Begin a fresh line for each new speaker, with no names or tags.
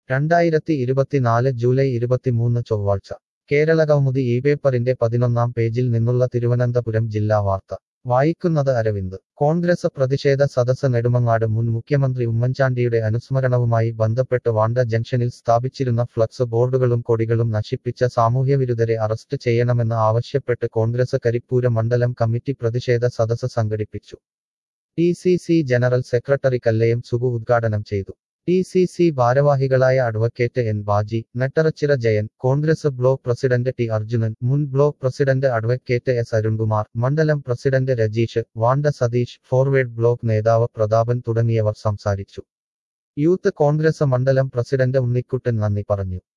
രണ്ടായിരത്തി ഇരുപത്തിനാല് ജൂലൈ ഇരുപത്തിമൂന്ന് ചൊവ്വാഴ്ച കേരള കൗമുദി ഈ പേപ്പറിന്റെ പതിനൊന്നാം പേജിൽ നിന്നുള്ള തിരുവനന്തപുരം ജില്ലാ വാർത്ത വായിക്കുന്നത് അരവിന്ദ് കോൺഗ്രസ് പ്രതിഷേധ സദസ് നെടുമങ്ങാട് മുൻ മുഖ്യമന്ത്രി ഉമ്മൻചാണ്ടിയുടെ അനുസ്മരണവുമായി ബന്ധപ്പെട്ട് വാണ്ട ജംഗ്ഷനിൽ സ്ഥാപിച്ചിരുന്ന ഫ്ലക്സ് ബോർഡുകളും കൊടികളും നശിപ്പിച്ച സാമൂഹ്യവിരുദ്ധരെ അറസ്റ്റ് ചെയ്യണമെന്ന് ആവശ്യപ്പെട്ട് കോൺഗ്രസ് കരിപ്പൂര മണ്ഡലം കമ്മിറ്റി പ്രതിഷേധ സദസ് സംഘടിപ്പിച്ചു D C C general secretary Kallayam Sugu ഉദ്ഘാടനം ചെയ്തു ഡി സി സി ഭാരവാഹികളായ advocate N Baji Nettarachira Jayan Congress block president T Arjunan മുൻ block president advocate S Arunkumar മണ്ഡലം president Rajeesh Vanda Satheesh forward block നേതാവ് പ്രതാപൻ തുടങ്ങിയവർ സംസാരിച്ചു യൂത്ത് കോൺഗ്രസ് മണ്ഡലം പ്രസിഡന്റ് ഉണ്ണിക്കുട്ടൻ നന്ദി പറഞ്ഞു